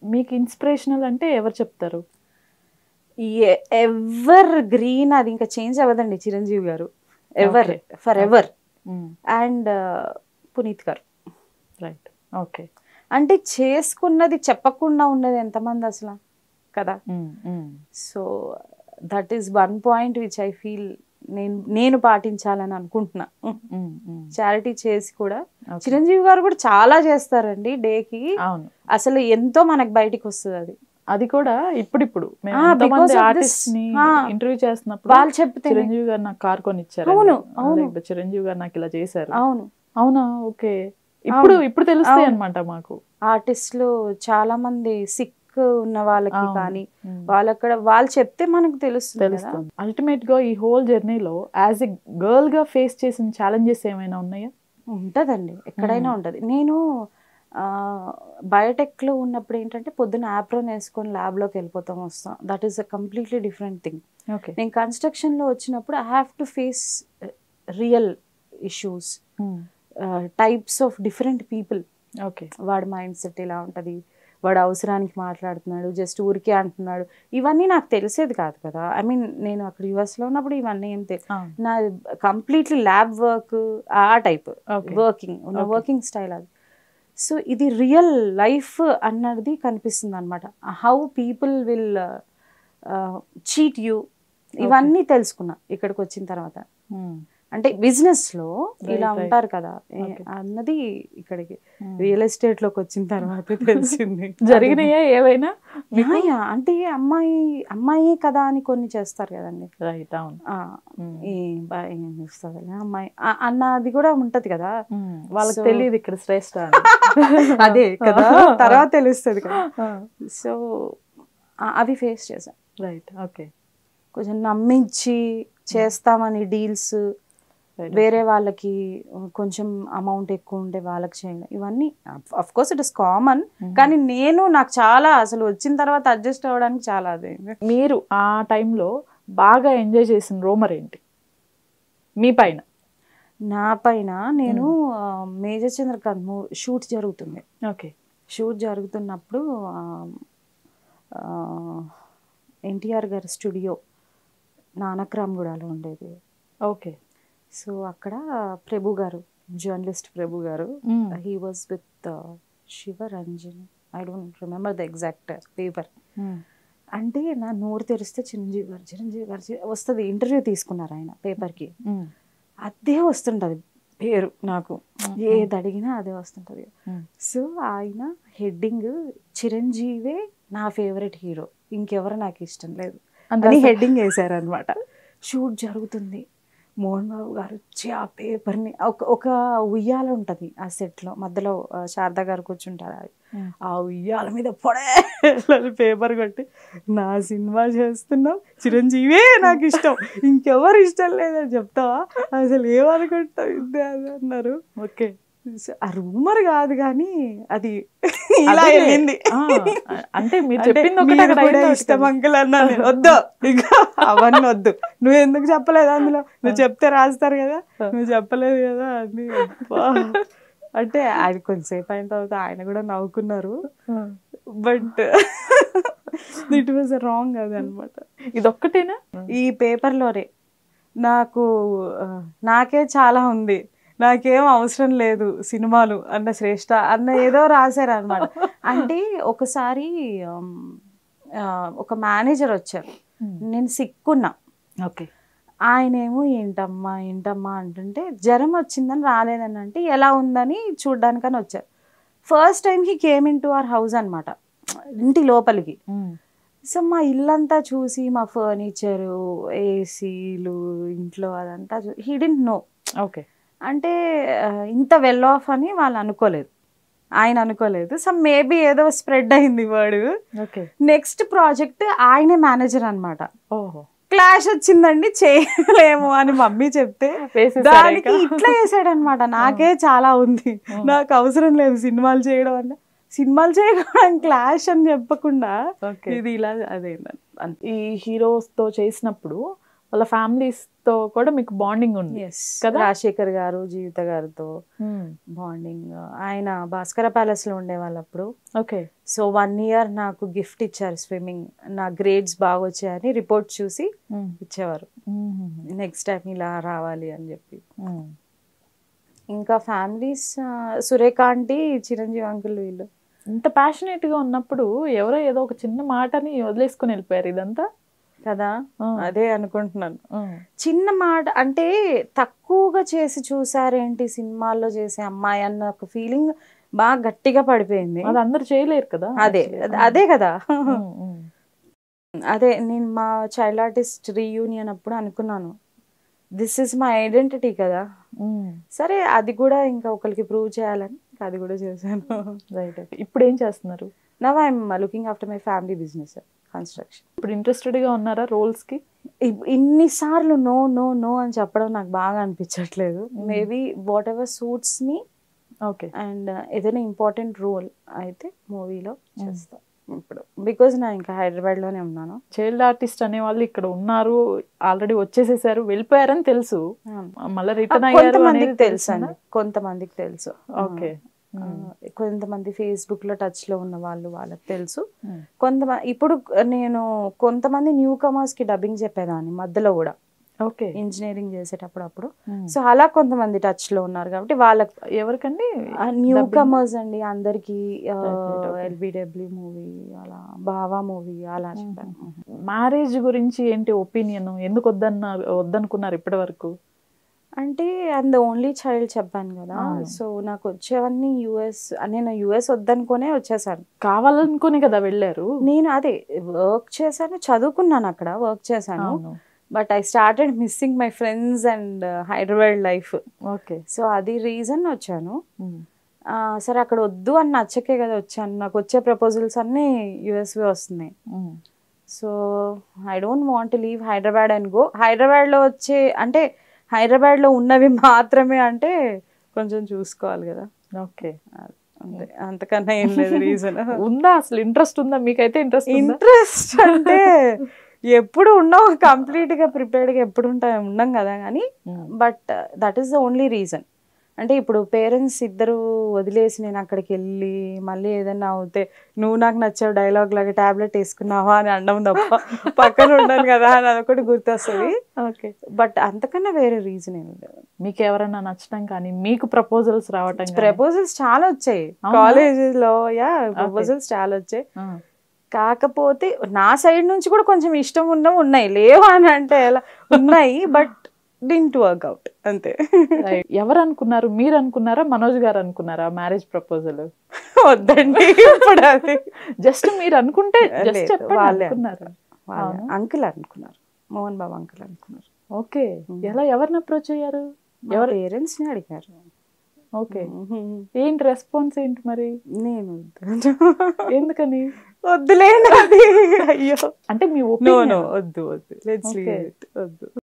మీకు ఇన్స్పిరేషనల్ అంటే ఎవరు చెప్తారు ఎవర్ గ్రీన్ అది ఇంకా చేంజ్ అవ్వదండి Chiranjeevi garu ever Okay. For ever and Puneeth garu right okay అంటే చేసుకున్నది చెప్పకుండా ఉన్నది ఎంతమంది అసలు కదా so that is one point which I feel నేను నేను పాటించాలని అనుకుంటున్నా చారిటీ చేసి కూడా చిరంజీవి గారు కూడా చాలా చేస్తారండి డేకి అవును అసలు ఎంతో మనకు బయటికి వస్తుంది అది అది కూడా ఇప్పుడిప్పుడు మేము Ah, because of artist this- ని Ah. ఇంటర్వ్యూ చేస్తున్నప్పుడు వాళ్ళు చెప్తే చిరంజీవి గారు నాకు కార్ కొనిచ్చారు అవును, అవును. లేకపోతే చిరంజీవి గారు నాకు ఇలా చేశారు అవును అవునా ఓకే ఇప్పుడు అవును. ఇప్పుడు తెలుస్తాయి అవును. అనమాట మాకు ఆర్టిస్టులు చాలా మంది సిక్ ఉన్న వాళ్ళకి అవును. కానీ ఉమ్. వాళ్ళక్కడ వాళ్ళు చెప్తే మనకు తెలుస్తుంది కదా. తెలుస్తుంది అల్టిమేట్ గా ఈ హోల్ జర్నీలో యాజ్ ఎ గర్ల్ గా ఫేస్ చేసిన ఛాలెంజెస్ ఏమైనా ఉన్నాయా ఉంటదండి ఎక్కడైనా ఉంటది నేను ఆ, బయోటెక్ లో ఉన్నప్పుడు ఏంటంటే పొద్దున యాప్రోన్ వేసుకొని ల్యాబ్ లోకి వెళ్ళిపోతాం వస్తాం that is a completely different thing okay నేను కన్స్ట్రక్షన్ లో వచ్చినప్పుడు I have to face real issues types of different people okay వాడి మైండ్ సెట్ ఇలా ఉంటది వాడు అవసరానికి మాట్లాడుతున్నాడు జస్ట్ ఊరికే అంటున్నాడు ఇవన్నీ నాకు తెలిసేది కాదు కదా ఐ మీన్ నేను అక్కడ US లో ఉన్నప్పుడు ఇవన్నీ ఏం తె నా కంప్లీట్లీ ల్యాబ్ వర్క్ ఆ టైప్ ఓకే వర్కింగ్ ఉన్న Okay. వర్కింగ్ స్టైల్ అది సో ఇది రియల్ లైఫ్ అన్నది కనిపిస్తుంది అనమాట how people will cheat you ఇవన్నీ తెలుసుకున్నా ఇక్కడికి వచ్చిన తర్వాత అంటే బిజినెస్ లో ఇలా right. ఉంటారు కదా ఏ- Okay. అన్నది ఇక్కడికి రియల్ ఎస్టేట్ లోకి వచ్చిన తర్వాత తెలిసింది జరిగినాయా ఏవైనా యా, యా. అంటే అమ్మాయి అమ్మాయి కదా అని కొన్ని చేస్తారు కదండి రైట్ అవును ఆ, Mm. ఈ బా- ఏం చేస్తుందిలే అమ్మాయి ఆ- అన్నది కూడా ఉంటది కదా Mm. వాళ్ళకి So- తెలియదు ఇక్కడ శ్రేష్ట అదే కదా తర్వాత తెలుస్తుంది కదా సో అవి ఫేస్ చేశాను రైట్ ఓకే కొంచెం నమ్మించి చేస్తామని డీల్స్ వేరే వాళ్ళకి కొంచెం అమౌంట్ ఎక్కువ ఉంటే వాళ్ళకి చేయండి ఇవన్నీ of course it is common కానీ నేను నాకు చాలా అసలు వచ్చిన తర్వాత అడ్జస్ట్ అవ్వడానికి చాలా అదే మీరు ఆ టైంలో బాగా ఎంజాయ్ చేసిన రోమర్ ఏంటి మీ పైన నా పైన నేను ఆ, మేజర్ చంద్రకాంత్ మూ షూట్ జరుగుతుంది ఓకే షూట్ జరుగుతున్నప్పుడు ఎన్టీఆర్ గారి స్టూడియో నానక్రామ్గూడలో ఉండేది ఓకే సో అక్కడ ప్రభు గారు journalist Prabhu garu he was with Sivaranjan I don't remember the exact paper అంటే నా నోరు తెరిస్తే చిరంజీవి గారు చిరంజీవి గారు చి- వస్తుంది ఇంటర్వ్యూ తీసుకున్నారు ఆయన పేపర్కి అదే వస్తుంటది పేరు నాకు ఏది అడిగినా అదే వస్తుంటది సో ఆయన హెడ్డింగ్ చిరంజీవే నా ఫేవరెట్ హీరో ఇంకెవరు నాకు ఇష్టం లేదు అని హెడ్డింగ్ వేశారనమాట షూట్ జరుగుతుంది మోహన్ బాబు గారు వచ్చి ఆ పేపర్ని ఒక ఒక ఉయ్యాల ఉంటుంది ఆ సెట్లో మధ్యలో ఆ, శారదా గారు కూర్చుంటారు అది ఆ ఉయ్యాల మీద పొడే పేపర్ కొట్టి నా సినిమా చేస్తున్నావు చిరంజీవే నాకు ఇష్టం ఇంకెవరు ఇష్టం లేదని చెప్తావా అసలు ఏమనుకుంటావు ఇదే అది అన్నారు ఓకే ఆ రూమర్ కాదు కానీ అది ఇలా వెళ్ళింది అంటే మీరు అంటే చెప్పింది ఒకటి మీరు అక్కడ కూడా అయింది ఇష్టం ఒకటి. అంకుల్ అన్నా నేను. వద్దు ఇంకా అవన్నీ వద్దు నువ్వు ఎందుకు చెప్పలేదు అందులో నువ్వు చెప్తే రాస్తారు కదా నువ్వు చెప్పలేదు కదా అని అబ్బా. అంటే ఆయన కొంతసేపు అయిన తర్వాత ఆయన కూడా నవ్వుకున్నారు బట్ ఇట్ వాజ్ రాంగ్ అది అనమాట ఇదొక్కటేనా ఈ పేపర్లోనే నాకు ఆ, నాకే చాలా ఉంది నాకేం అవసరం లేదు సినిమాలు అన్న శ్రేష్ట అన్న ఏదో రాశారు అనమాట అంటే ఒకసారి ఆమ్, ఆ, ఒక మేనేజర్ వచ్చారు నేను సిక్కున్నా ఓకే ఆయనేమో ఏంటమ్మా ఏంటమ్మా అంటుంటే జ్వరం వచ్చిందని రాలేదని అంటే ఎలా ఉందని చూడ్డానికని వచ్చారు first time he came in to our house అనమాట ఇంటి లోపలికి సో మా ఇల్లంతా చూసి మా ఫర్నిచరు ఏసీలు ఇంట్లో అదంతా హీ డింట్ నో ఓకే అంటే ఆ, ఇంత వెల్ ఆఫ్ అని వాళ్ళు అనుకోలేదు ఆయన అనుకోలేదు సో మేబీ ఏదో స్ప్రెడ్ అయింది వర్డ్ ఓకే నెక్స్ట్ ప్రాజెక్ట్ ఆయనే మేనేజర్ అన్నమాట ఓహో క్లాష్ వచ్చిందండి చేయలేము అని మమ్మీ చెప్తే వేసేసారా దానికి ఇక? ఇట్లా వేసాడు అనమాట నాకే చాలా ఉంది నాకు అవసరం లేదు సినిమాలు చేయడం అంటే సినిమాలు చేయడం క్లాష్ అని చెప్పకుండా Okay. ఇది ఇలా అదే అంతే. ఈ హీరోస్ తో చేసినప్పుడు వాళ్ళ families తో కూడా మీకు బాండింగ్ ఉంది ఎస్ కదా? రాజశేఖర్ గారు జీవిత గారితో బాండింగ్ ఆయన భాస్కర ప్యాలెస్ లో ఉండేవాళ్ళు అప్పుడు ఓకే సో వన్ ఇయర్ నాకు గిఫ్ట్ ఇచ్చారు స్విమ్మింగ్ నా గ్రేడ్స్ బాగా వచ్చాయని రిపోర్ట్ చూసి ఇచ్చేవారు నెక్స్ట్ టైం ఇలా రావాలి అని చెప్పి ఇంకా families Surekha aunty Chiranjeevi uncle వీళ్ళు ఇంత passionate గా ఉన్నప్పుడు ఎవరో ఏదో ఒక చిన్న మాటని వదిలేసుకుని వెళ్ళిపోయారు ఇదంతా కదా ఆ. అదే అనుకుంటున్నాను ఉమ్. చిన్న మాట అంటే తక్కువగా చేసి చూసారేంటి సినిమాల్లో చేసే అమ్మాయి అన్న ఒక ఫీలింగ్ బాగా గట్టిగా పడిపోయింది అది అందరు చేయలేరు కదా అదే actually. అదే కదా ఉమ్, ఉమ్. అదే నేను మా చైల్డ్ ఆర్టిస్ట్ రీయూనియన్ అప్పుడు అనుకున్నాను దిస్ ఇస్ మై ఐడెంటిటీ కదా ఉమ్. సరే అది కూడా ఇంకా ఒకరికి ప్రూవ్ చేయాలని ఇంకా అది కూడా చేశాను రైట్ ఓకే ఇప్పుడు ఏం చేస్తున్నారు now I'm looking after my family business construction ఇప్పుడు ఇంట్రెస్టెడ్ గా ఉన్నారా రోల్స్ కి ఇన్నిసార్లు నో నో నో అని చెప్పడం నాకు బాగా అనిపించట్లేదు maybe what ever suits me okay and ఏదైనా ఇంపార్టెంట్ రోల్ అయితే మూవీలో చేస్తా ఇప్పుడు బికాజ్ నేను ఇంకా హైదరాబాద్లోనే ఉన్నాను చైల్డ్ ఆర్టిస్ట్ అనే వాళ్ళు ఇక్కడ ఉన్నారు ఆల్రెడీ వచ్చేసేసారు వెళ్ళిపోయారని తెలుసు మళ్ళీ రిటర్న్ అయ్యారు కొంతమందికి అనేది తెలుసు అండి కొంతమందికి తెలుసు ఓకే ఆ, కొంతమంది ఫేస్బుక్ లో టచ్ లో ఉన్న వాళ్ళు వాళ్ళకి తెలుసు కొంతమంది ఇప్పుడు నేను కొంతమంది న్యూ కమర్స్ కి డబ్బింగ్ చెప్పేదాన్ని మధ్యలో కూడా ఓకే ఇంజనీరింగ్ చేసేటప్పుడు అప్పుడు సో అలా కొంతమంది టచ్ లో ఉన్నారు కాబట్టి వాళ్ళకి ఎవరికండి న్యూ Dubbing? కమర్స్ అండి అందరికి right, okay. ఎల్బిడబ్ల్యూ మూవీ అలా బావా మూవీ అలా చెప్పాను మ్యారేజ్ గురించి ఏంటి ఒపీనియన్ ఎందుకు వద్దన్నారు వద్దనుకున్నారు ఇప్పటి వరకు అంటే అండ్ ఓన్లీ చైల్డ్ చెప్పాను కదా అవును. సో నాకు వచ్చేవన్నీ యుఎస్ నేను యుఎస్ వద్దనుకునే వచ్చేసాను కావాలనుకుని కదా వెళ్ళారు నేను అదే వర్క్ చేశాను చదువుకున్నాను అక్కడ వర్క్ చేశాను అవును but I started missing my friends and Hyderabad life okay so అది రీజన్ వచ్చాను ఆ, సరే అక్కడ వద్దు అని నచ్చకే కదా వచ్చాను నాకు వచ్చే ప్రపోజల్స్ అన్నీ యుఎస్వి వస్తున్నాయి so I don't want leave Hyderabad and go హైదరాబాద్లో వచ్చే అంటే హైదరాబాద్లో ఉన్నవి మాత్రమే అంటే కొంచెం చూసుకోవాలి కదా ఓకే అంతే అంతకన్నా ఏం లేదు రీజన్ ఉందా అసలు ఇంట్రెస్ట్ ఉందా మీకైతే ఇంట్రెస్ట్ ఉందా ఇంట్రెస్ట్ అంటే ఎప్పుడు ఉన్నావు కంప్లీట్ గా ప్రిపేర్డ్ గా ఎప్పుడు ఉంటా ఉండం కదా కానీ but that is the only reason అంటే ఇప్పుడు పేరెంట్స్ ఇద్దరు వదిలేసి నేను అక్కడికి వెళ్ళి మళ్ళీ ఏదైనా అవుతే నువ్వు నాకు నచ్చావు డైలాగ్ లాగా టాబ్లెట్ వేసుకున్నావా అని అనడం తప్ప పక్కన ఉండను కదా అని అదొకటి గుర్తొస్తుంది ఓకే బట్ అంతకన్నా వేరే రీజన్ ఏమి లేదు మీకు ఎవరైనా నచ్చడం కానీ మీకు ప్రపోజల్స్ రావటం కానీ? ప్రపోజల్స్ చాలా వచ్చాయి అవునా? కాలేజెస్ లో యా ప్రపోజల్స్ చాలా వచ్చాయి ఆ, కాకపోతే నా సైడ్ నుంచి కూడా కొంచెం ఇష్టం ఉన్నవి ఉన్నాయి లేవు అని అంటే ఎలా ఉన్నాయి బట్ డింట్ వర్క్అవుట్ అంతే right. ఎవరు అనుకున్నారు మీరు అనుకున్నారా మనోజ్ గారు అనుకున్నారా మ్యారేజ్ ప్రపోజల్ వద్దండి ఇప్పుడు అది జస్ట్ మీరు అనుకుంటే జస్ట్ లేదు, చెప్పండి వాళ్ళే అనుకున్నారు వాళ్ళే అంకుల్ అనుకున్నారు మోహన్ బాబు అంకుల్ అనుకున్నారు ఓకే ఎలా ఎవరిని అప్రోచ్ అయ్యారు ఎవరు పేరెంట్స్ ని అడిగారు ఓకే ఏంటి రెస్పాన్స్ ఏంటి మరి నేను వద్దు ఎందుకని వద్దులేండి అది అయ్యో అంటే మీ నో ఒపీనియన్ నో వద్దు వద్దు లెట్స్ Okay. వద్దు